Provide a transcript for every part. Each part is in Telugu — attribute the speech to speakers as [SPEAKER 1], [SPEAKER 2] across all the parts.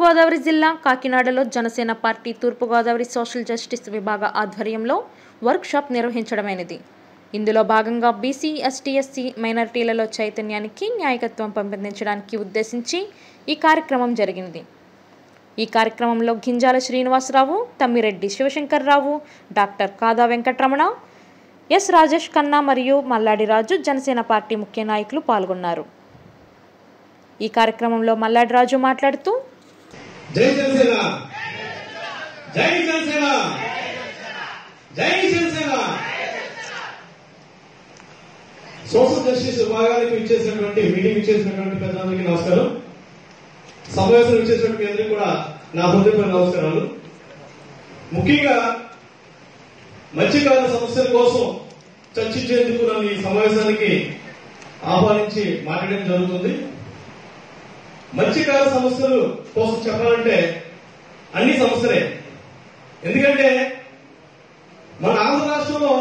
[SPEAKER 1] తూర్పుగోదావరి జిల్లా కాకినాడలో జనసేన పార్టీ తూర్పుగోదావరి సోషల్ జస్టిస్ విభాగ ఆధ్వర్యంలో వర్క్షాప్ నిర్వహించడమైనది ఇందులో భాగంగా బీసీ ఎస్టీ ఎస్సీ మైనారిటీలలో చైతన్యానికి న్యాయకత్వం పెంపొందించడానికి ఉద్దేశించి ఈ కార్యక్రమం జరిగింది ఈ కార్యక్రమంలో గింజాల శ్రీనివాసరావు తమ్మిరెడ్డి శివశంకర్రావు డాక్టర్ కాదా వెంకటరమణ ఎస్ రాజేష్ ఖన్నా మరియు మల్లాడి రాజు జనసేన పార్టీ ముఖ్య నాయకులు పాల్గొన్నారు ఈ కార్యక్రమంలో మల్లాడి రాజు మాట్లాడుతూ
[SPEAKER 2] జై జనసేన జై జనసేన జై జనసేన సోషల్ జస్టిస్ విభాగానికి ఇచ్చేసినటువంటి మీటింగ్ ఇచ్చేసినటువంటి పెద్దలందరికీ నమస్కారం సమావేశం ఇచ్చేసినటువంటి మీ అందరికీ కూడా నా హృదయపూర్వక నమస్కారాలు ముఖ్యంగా మత్స్యకారుల సమస్యల కోసం చర్చించేందుకు నన్ను ఈ సమావేశానికి ఆహ్వానించి మాట్లాడడం జరుగుతుంది మత్స్యకార సమస్యలు కోసం చెప్పాలంటే అన్ని సమస్యలే ఎందుకంటే మన ఆంధ్ర రాష్ట్రంలో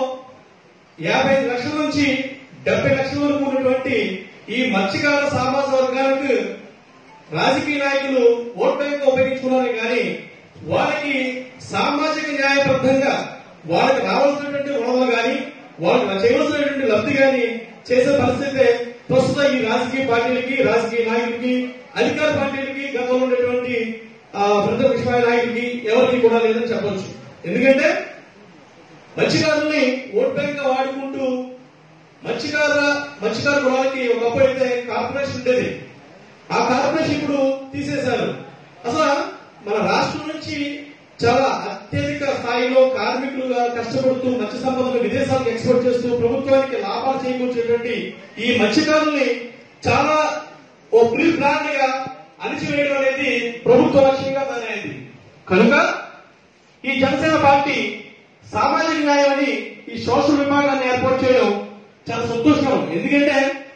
[SPEAKER 2] యాభై ఐదు లక్షల నుంచి డెబ్బై లక్షల వరకు ఉన్నటువంటి ఈ మత్స్యకార సామాజిక వర్గానికి రాజకీయ నాయకులు ఓట్ బ్యాంక్ ఉపయోగించుకున్నారు కానీ వాళ్ళకి సామాజిక న్యాయబద్ధంగా వాళ్ళకి రావాల్సినటువంటి రుణాలు కానీ వాళ్ళకి చేయవలసినటువంటి లబ్ధి కానీ చేసే పరిస్థితి ప్రస్తుతం ఈ రాజకీయ పార్టీలకి రాజకీయ నాయకులకి అధికార పార్టీలకి గతంలో ఉన్నటువంటి ఆ, ప్రతిపక్ష నాయకులకి ఎవరికి కూడా లేదని చెప్పొచ్చు ఎందుకంటే మత్స్యకారుల్ని ఓట్ బ్యాంక్ గా వాడుకుంటూ మత్స్యకార మత్స్యకార కులాలకి ఒకప్పుడు అయితే కార్పొరేషన్ ఉండేది ఆ కార్పొరేషన్ ఇప్పుడు తీసేశారు అసలు మన రాష్ట్రం నుంచి చాలా అత్యధిక స్థాయిలో కార్మికులుగా కష్టపడుతూ మత్స్య సంపదను విదేశాలకు ఎక్స్పోర్ట్ చేస్తూ ప్రభుత్వానికి లాభాలు చేకూర్చేటువంటి ఈ మత్స్యకారుల్ని చాలా ఓ ప్రీ ప్లాన్ గా అణిచివేయడం అనేది ప్రభుత్వ లక్ష్యంగా తయారైంది కనుక ఈ జనసేన పార్టీ సామాజిక న్యాయం అని ఈ సోషల్ విభాగాన్ని ఏర్పాటు చేయడం చాలా సంతోషకరం ఎందుకంటే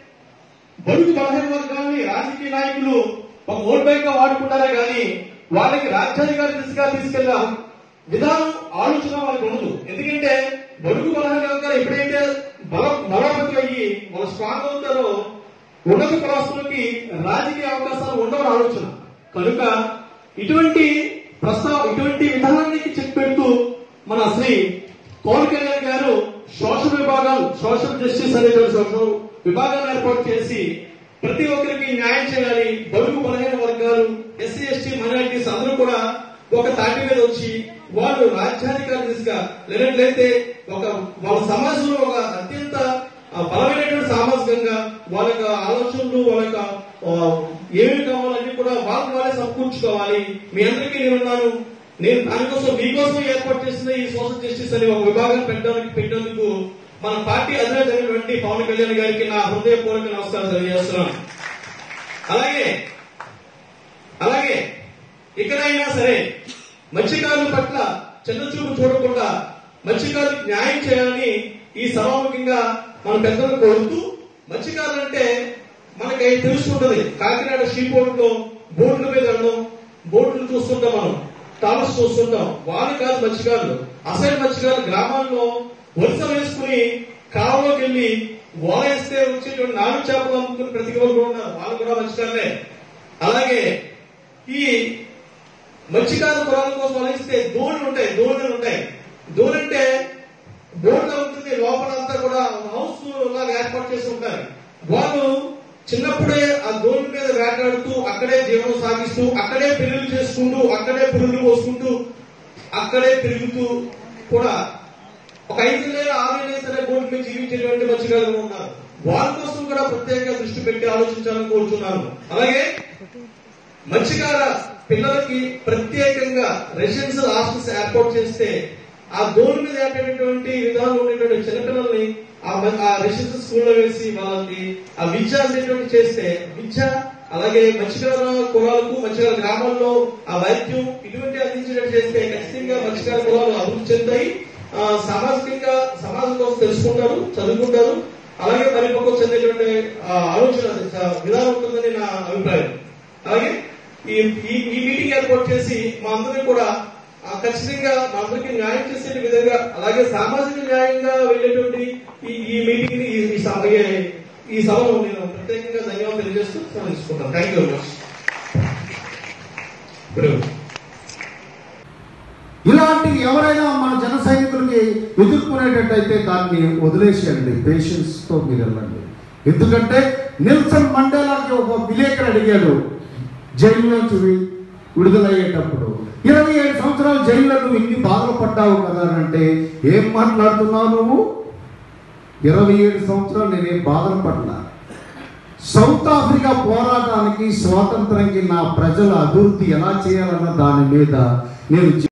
[SPEAKER 2] బడుగు బలహీన వర్గాన్ని రాజకీయ నాయకులు ఒక ఓట్ బ్యాంక్ గా వాడుకుంటారే గాని వాళ్ళకి రాజ్యాధికార దిశగా తీసుకెళ్లిన విధానం ఆలోచన వాళ్ళకి ఉండదు ఎందుకంటే బడుగు బలహీన వర్గాలు ఎప్పుడైతే బల బలోపతి అయ్యి వాళ్ళు స్ట్రాంగ్ అవుతారో ఉన్నత కులాస్తులకి రాజకీయ అవకాశాలు ఉండవని ఆలోచన కనుక ఇటువంటి ప్రస్తావ ఇటువంటి విధానానికి చెక్ పెడుతూ మన శ్రీ పవన్ కళ్యాణ్ గారు సోషల్ విభాగాలు సోషల్ జస్టిస్ అనేటువంటి సోషల్ విభాగాలు ఏర్పాటు చేసి ప్రతి ఒక్కరికి న్యాయం చేయాలి బడుగు బలహీన వర్గాలు ఎస్సీ ఎస్టీ మైనారిటీస్ అందరూ కూడా ఒక తాటి మీద వచ్చి వాళ్ళు రాజ్యాధికార దిశగా లేనట్లయితే ఒక వాళ్ళ సమాజంలో ఒక అత్యంత ఆ, బలమైనటువంటి సామాజికంగా వాళ్ళ యొక్క ఆలోచనలు వాళ్ళ యొక్క ఆ, ఏమి కావాలన్నీ కూడా వాళ్ళకి వాళ్ళే సమకూర్చుకోవాలి మీ అందరికీ నేనున్నాను నేను దానికోసం మీకోసం ఏర్పాటు చేసిన ఈ సోషల్ జస్టిస్ అనే ఒక విభాగం పెట్టడానికి పెట్టినందుకు మన పార్టీ అధినేతైనటువంటి పవన్ కళ్యాణ్ గారికి నా హృదయపూర్వక నమస్కారం తెలియజేస్తున్నాను అలాగే అలాగే ఇకనైనా సరే మత్స్యకారుల పట్ల చిన్న చూపు చూడకుండా మత్స్యకారులకు న్యాయం చేయాలని ఈ సభాముఖంగా మన పెద్దలు కోరుతూ మత్స్యకారులు అంటే మనకి తెలుస్తుంటది కాకినాడ షీ పోర్ట్ లో బోట్ల మీద వెళ్ళడం బోట్లు చూస్తుంటాం మనం టావర్స్ చూస్తుంటాం వాళ్ళు కాదు మత్స్యకారులు అసలు మత్స్యకారులు గ్రామాల్లో వరుస వేసుకుని కాలంలోకి వెళ్లి వేస్తే వచ్చేటువంటి నాలుగు చేపలు అమ్ముకుని ప్రతి ఒక్కరు కూడా ఉన్నారు వాళ్ళు కూడా మత్స్యకారులే అలాగే ఈ మత్స్యకార పొలాల కోసం ఆలోచిస్తే దోణులు ఉంటాయి దోణులు ఉంటాయి దోణి అంటే బోర్డు ఉంటుంది లోపలంతా కూడా హౌస్ లాగా ఏర్పాటు చేసి ఉంటారు వాళ్ళు చిన్నప్పుడే ఆ దోణి మీద వేటాడుతూ అక్కడే జీవనం సాగిస్తూ అక్కడే పెళ్లిళ్ళు చేసుకుంటూ అక్కడే పురుగులు పోసుకుంటూ అక్కడే తిరుగుతూ కూడా ఒక ఐదు నెలల ఆరు నెలలు సరే బోర్డు మీద జీవించేటువంటి మత్స్యకారులు ఉన్నారు వాళ్ళ కోసం కూడా ప్రత్యేకంగా దృష్టి పెట్టి ఆలోచించాలని కోరుతున్నాను అలాగే మత్స్యకార పిల్లలకి ప్రత్యేకంగా రెసిడెన్షియల్ హాస్టల్స్ ఏర్పాటు చేస్తే ఆ దోణి మీద ఏర్పడినటువంటి విధానం ఉండేటువంటి చిన్నపిల్లల్ని ఆ మ- ఆ రెసిడెన్షియల్ స్కూల్లో వేసి వాళ్ళకి ఆ విద్య అనేటువంటి చేస్తే విద్య అలాగే మత్స్యకార కులాలకు మత్స్యకార గ్రామాల్లో ఆ వైద్యం ఇటువంటి అందించేటట్టు చేస్తే ఖచ్చితంగా మత్స్యకార కులాలు అభివృద్ధి చెందాయి ఆ, సామాజికంగా సమాజం కోసం తెలుసుకుంటారు చదువుకుంటారు అలాగే పరిపక్వం చెందేటువంటి ఆ, ఆలోచన ఆ, విధానం ఉంటుందని నా అభిప్రాయం అలాగే ఈ ఈ ఈ మీటింగ్ ఏర్పాటు చేసి మా అందరినీ కూడా ఆ, ఖచ్చితంగా మా అందరికీ న్యాయం చేసే విధంగా అలాగే సామాజిక న్యాయంగా వెళ్ళేటువంటి ఈ ఈ మీటింగ్ ని ఈ- ఈ సభ ఈ సభలో నేను ప్రత్యేకంగా ధన్యవాదాలు తెలియజేస్తూ సెలవు తీసుకుంటాను థ్యాంక్ యూ వెరీ మచ్ ఇప్పుడు
[SPEAKER 3] ఇలాంటివి ఎవరైనా మన జన సైనికులకి ఎదుర్కొనేటట్టయితే దాన్ని వదిలేసేయండి పేషెన్స్ తో మీరు వెళ్ళండి ఎందుకంటే నెల్సన్ మండేలాకి ఒక విలేకరు అడిగాడు జైల్లోంచి వి- విడుదలయ్యేటప్పుడు ఇరవై ఏడు సంవత్సరాలు జైల్లో నువ్వు ఇన్ని బాధలు పడ్డావు కదా అని అంటే ఏం మాట్లాడుతున్నావు నువ్వు ఇరవై ఏడు సంవత్సరాలు నేనేం బాధలు పడ్డా సౌత్ ఆఫ్రికా పోరాటానికి స్వాతంత్రంకి నా ప్రజల అభివృద్ధి ఎలా చేయాలన్న దాని మీద నేను